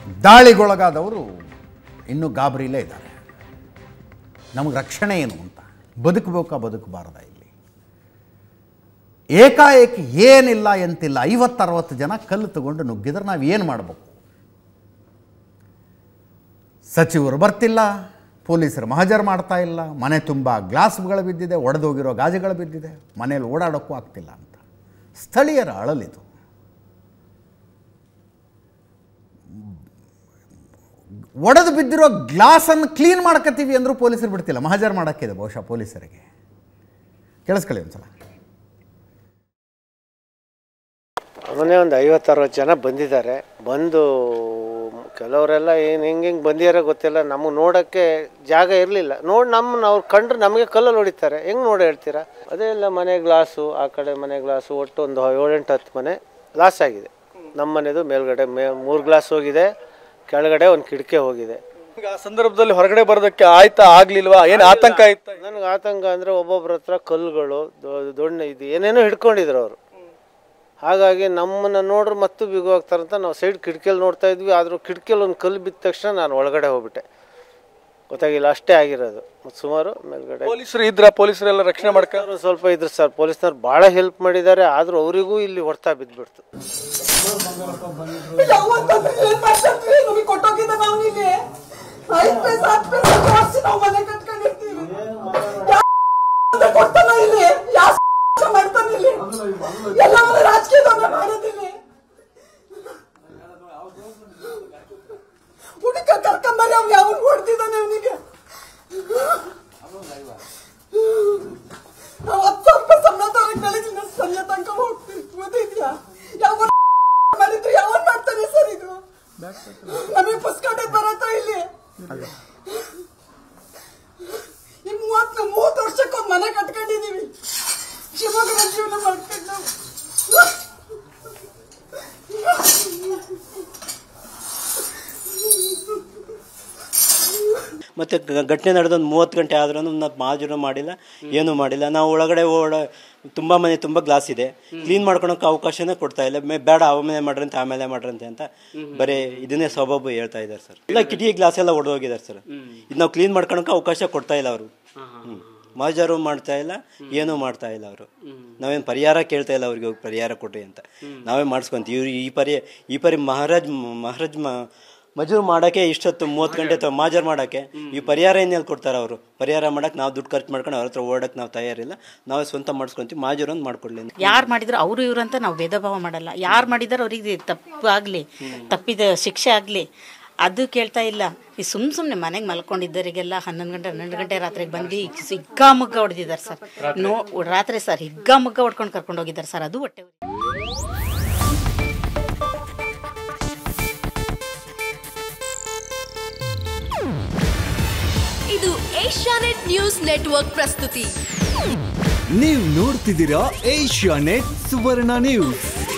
ದಾಳಿಗೊಳಗಾದವರು ಇನ್ನೂ ಗಾಬರಿಲೇ ಇದ್ದಾರೆ ನಮಗೆ ರಕ್ಷಣೆ ಏನು ಅಂತ ಬದುಕಬೇಕಾ ಬದುಕಬಾರ್ದ ಇಲ್ಲಿ ಏಕಾಏಕಿ ಏನಿಲ್ಲ ಎಂತಿಲ್ಲ ಐವತ್ತರವತ್ತು ಜನ ಕಲ್ಲು ತಗೊಂಡು ನುಗ್ಗಿದ್ರೆ ನಾವು ಏನು ಮಾಡಬೇಕು ಸಚಿವರು ಬರ್ತಿಲ್ಲ ಪೊಲೀಸರು ಮಹಜರ್ ಮಾಡ್ತಾ ಇಲ್ಲ ಮನೆ ತುಂಬ ಗ್ಲಾಸ್ಗಳು ಬಿದ್ದಿದೆ ಒಡೆದೋಗಿರೋ ಗಾಜುಗಳು ಬಿದ್ದಿದೆ ಮನೇಲಿ ಓಡಾಡೋಕ್ಕೂ ಆಗ್ತಿಲ್ಲ ಅಂತ ಸ್ಥಳೀಯರ ಅಳಲಿದು ಒಡೆದು ಬಿದ್ದಿರೋ ಗ್ಲಾಸನ್ನು ಕ್ಲೀನ್ ಮಾಡ್ಕೊತೀವಿ ಅಂದರೂ ಪೊಲೀಸರು ಬಿಡ್ತಿಲ್ಲ ಮಹಜರ್ ಮಾಡೋಕ್ಕಿದೆ ಬಹುಶಃ ಪೊಲೀಸರಿಗೆ ಕೇಳಿಸ್ಕೊಳ್ಳಿ ಒಂದ್ಸಲ ಮೊನ್ನೆ ಒಂದು ಐವತ್ತರವತ್ತು ಜನ ಬಂದಿದ್ದಾರೆ ಬಂದು ಕೆಲವರೆಲ್ಲ ಏನು ಹೆಂಗೆ ಹೆಂಗೆ ಬಂದಿದಾರೆ ಗೊತ್ತಿಲ್ಲ ನಮಗೆ ನೋಡೋಕ್ಕೆ ಜಾಗ ಇರಲಿಲ್ಲ ನೋಡಿ ನಮ್ಮನ್ನ ಅವ್ರು ಕಂಡ್ರೆ ನಮಗೆ ಕಲ್ಲಲ್ಲಿ ಹೊಡಿತಾರೆ ಹೆಂಗೆ ನೋಡಿ ಹೇಳ್ತೀರಾ ಅದೇ ಇಲ್ಲ ಮನೆ ಗ್ಲಾಸು ಆ ಕಡೆ ಮನೆ ಗ್ಲಾಸು ಒಟ್ಟು ಒಂದು ಏಳೆಂಟು ಹತ್ತು ಮನೆ ಲಾಸ್ ಆಗಿದೆ ನಮ್ಮ ಮನೆದು ಮೇಲ್ಗಡೆ ಮೇ ಮೂರು ಗ್ಲಾಸ್ ಹೋಗಿದೆ ಕೆಳಗಡೆ ಒಂದು ಕಿಟಕಿ ಹೋಗಿದೆ ಈಗ ಆ ಸಂದರ್ಭದಲ್ಲಿ ಹೊರಗಡೆ ಬರೋದಕ್ಕೆ ಆಯ್ತಾ ಆಗ್ಲಿಲ್ವಾ ಏನ್ ಆತಂಕ ಇತ್ತ ನನಗೆ ಆತಂಕ ಅಂದರೆ ಒಬ್ಬೊಬ್ರ ಹತ್ರ ಕಲ್ಲುಗಳು ದೊಡ್ಡ ಇದು ಏನೇನೋ ಹಿಡ್ಕೊಂಡಿದ್ರು ಅವರು ಹಾಗಾಗಿ ನಮ್ಮನ್ನ ನೋಡ್ರೆ ಮತ್ತು ಬಿಗು ಹೋಗ್ತಾರಂತ ನಾವು ಸೈಡ್ ಕಿಟಕಿಯಲ್ಲಿ ನೋಡ್ತಾ ಇದ್ವಿ ಆದರೂ ಕಿಟಕಿಯಲ್ಲಿ ಒಂದು ಕಲ್ಲು ಬಿದ್ದ ತಕ್ಷಣ ನಾನು ಒಳಗಡೆ ಹೋಗ್ಬಿಟ್ಟೆ ಗೊತ್ತಾಗಿಲ್ಲ ಅಷ್ಟೇ ಆಗಿರೋದು ಮತ್ತು ಸುಮಾರು ಮೇಲ್ಗಡೆ ಪೊಲೀಸರು ಇದ್ರ ಪೊಲೀಸರೆಲ್ಲ ರಕ್ಷಣೆ ಮಾಡ್ಕ ಅವ್ರು ಸ್ವಲ್ಪ ಇದ್ರು ಸರ್ ಪೊಲೀಸ್ನವ್ರು ಭಾಳ ಹೆಲ್ಪ್ ಮಾಡಿದ್ದಾರೆ ಆದರೂ ಅವರಿಗೂ ಇಲ್ಲಿ ಹೊಡ್ತಾ ಬಿದ್ದುಬಿಡ್ತು ಯಾವತ್ತಂದ್ರೆ ಏನ್ ಮಾಡ್ತಿರ್ತೀವಿ ನಮಗೆ ಕೊಟ್ಟೋಗಿದ್ದ ನಾವು ಇಲ್ಲಿ ಐದ್ ಪೈಸೆ ಹತ್ತು ಪೈಸೆ ಜಾಸ್ತಿ ನಾವು ಮನೆ ಕಟ್ಕೊಂಡಿರ್ತೀವಿ ಯಾವ ಕೊಡ್ತಾನ ಇಲ್ಲಿ ಯಾವ ಮಾಡ್ತಾನೆ ಇಲ್ಲಿ ಎಲ್ಲ ರಾಜಕೀಯದವ್ರನ್ನ ಮಾಡೋದಿಲ್ಲಿ ಹುಡುಕ ಕರ್ಕೊಂಬರಿ ಅವ್ನು ಯಾವ ಹೊಡ್ತಿದ್ದಾನೆ ಅವನಿಗೆ ನಾವು ಹತ್ತು ಸಾವಿರ ರೂಪಾಯಿ ಸಂಬಳ ತಗೊಂಡು ಬೆಳಗಿನ ಸಂಜೆ ತನಕ ಹೋಗ್ತೀವಿ ಗೊತ್ತಿದ್ಯಾ ಯಾವ ಮಾಡಿದ್ರು ಯಾವ ಮಾಡ್ತಾನೆ ಸರ್ ಇದು ನಮಗೆ ಪುಸ್ಕಟೆ ಬರತ್ತಾ ಇಲ್ಲಿ ಈ ಮೂವತ್ ಮೂವತ್ತು ವರ್ಷಕ್ಕೊಂದು ಮನೆ ಕಟ್ಕೊಂಡಿದೀವಿ ಶಿವಮೊಗ್ಗದ ಜೀವನ ಮಾಡ್ಕೊಂಡು ನಾವು ಮತ್ತು ಘಟನೆ ನಡೆದೊಂದು ಮೂವತ್ತು ಗಂಟೆ ಆದ್ರೂ ನಾವು ಮಾಜೂರು ಮಾಡಿಲ್ಲ ಏನೂ ಮಾಡಿಲ್ಲ ನಾವು ಒಳಗಡೆ ಓಡ ತುಂಬ ಮನೆ ತುಂಬ ಗ್ಲಾಸ್ ಇದೆ ಕ್ಲೀನ್ ಮಾಡ್ಕೊಳಕ್ಕೆ ಅವಕಾಶನೇ ಕೊಡ್ತಾ ಇಲ್ಲ ಮೇ ಬೇಡ ಆಮೇಲೆ ಮಾಡ್ರಂತೆ ಆಮೇಲೆ ಮಾಡ್ರಂತೆ ಅಂತ ಬರೀ ಇದನ್ನೇ ಸಬಾಬು ಹೇಳ್ತಾ ಇದ್ದಾರೆ ಸರ್ ಇಲ್ಲ ಕಿಟಕಿ ಗ್ಲಾಸ್ ಎಲ್ಲ ಒಡೆದೋಗಿದ್ದಾರೆ ಸರ್ ಇದು ನಾವು ಕ್ಲೀನ್ ಮಾಡ್ಕೊಳಕ್ಕೆ ಅವಕಾಶ ಕೊಡ್ತಾ ಇಲ್ಲ ಅವರು ಮಾಜಾರು ಮಾಡ್ತಾ ಇಲ್ಲ ಏನೂ ಮಾಡ್ತಾ ಇಲ್ಲ ಅವರು ನಾವೇನು ಪರಿಹಾರ ಕೇಳ್ತಾ ಇಲ್ಲ ಅವ್ರಿಗೆ ಹೋಗಿ ಪರಿಹಾರ ಕೊಟ್ರಿ ಅಂತ ನಾವೇ ಮಾಡಿಸ್ಕೊಂತೀವಿ ಇವ್ರು ಈ ಪರಿ ಈ ಪರಿ ಮಹಾರಾಜ್ ಮಹಾರಾಜ್ ಮ ಮಜೂರು ಮಾಡೋಕ್ಕೆ ಇಷ್ಟೊತ್ತು ಮೂವತ್ತು ಗಂಟೆ ತ ಮಾಜರ್ ಮಾಡೋಕ್ಕೆ ಈ ಪರಿಹಾರ ಏನೆಲ್ಲಿ ಕೊಡ್ತಾರೆ ಅವರು ಪರಿಹಾರ ಮಾಡಕ್ಕೆ ನಾವು ದುಡ್ಡು ಖರ್ಚು ಮಾಡ್ಕೊಂಡು ಅವ್ರ ಹತ್ರ ಓಡಕ್ಕೆ ನಾವು ತಯಾರಿಲ್ಲ ನಾವೇ ಸ್ವಂತ ಮಾಡಿಸ್ಕೊಂತೀವಿ ಮಾಜೂರು ಅಂತ ಮಾಡ್ಕೊಡ್ಲಿ ಅಂತ ಯಾರು ಮಾಡಿದ್ರು ಅವರು ಇವರು ಅಂತ ನಾವು ಭೇದ ಭಾವ ಮಾಡಲ್ಲ ಯಾರು ಮಾಡಿದಾರೋ ಅವ್ರಿಗೆ ತಪ್ಪು ಆಗಲಿ ತಪ್ಪಿದ ಶಿಕ್ಷೆ ಆಗಲಿ ಅದು ಕೇಳ್ತಾ ಇಲ್ಲ ಈ ಸುಮ್ ಸುಮ್ಮನೆ ಮನೆಗೆ ಮಲ್ಕೊಂಡಿದ್ದವರಿಗೆಲ್ಲ ಹನ್ನೊಂದು ಗಂಟೆ ಹನ್ನೆರಡು ಗಂಟೆ ರಾತ್ರಿಗೆ ಬಂದು ಹಿಗ್ಗಾಮುಗ್ಗ ಹೊಡೆದಿದ್ದಾರೆ ಸರ್ ನೋ ರಾತ್ರಿ ಸರ್ ಹಿಗ್ಗಾಮುಗ್ಗ ಹೊಡ್ಕೊಂಡು ಕರ್ಕೊಂಡು ಹೋಗಿದ್ದಾರೆ ಸರ್ ಅದು ಹೊಟ್ಟೆ ಉರಿ. ಇದು ಏಷ್ಯಾನೆಟ್ ನ್ಯೂಸ್ ನೆಟ್ವರ್ಕ್ ಪ್ರಸ್ತುತಿ ನೀವು ನೋಡ್ತಿದ್ದೀರಾ ಏಷ್ಯಾ ನೆಟ್ ಸುವರ್ಣ ನ್ಯೂಸ್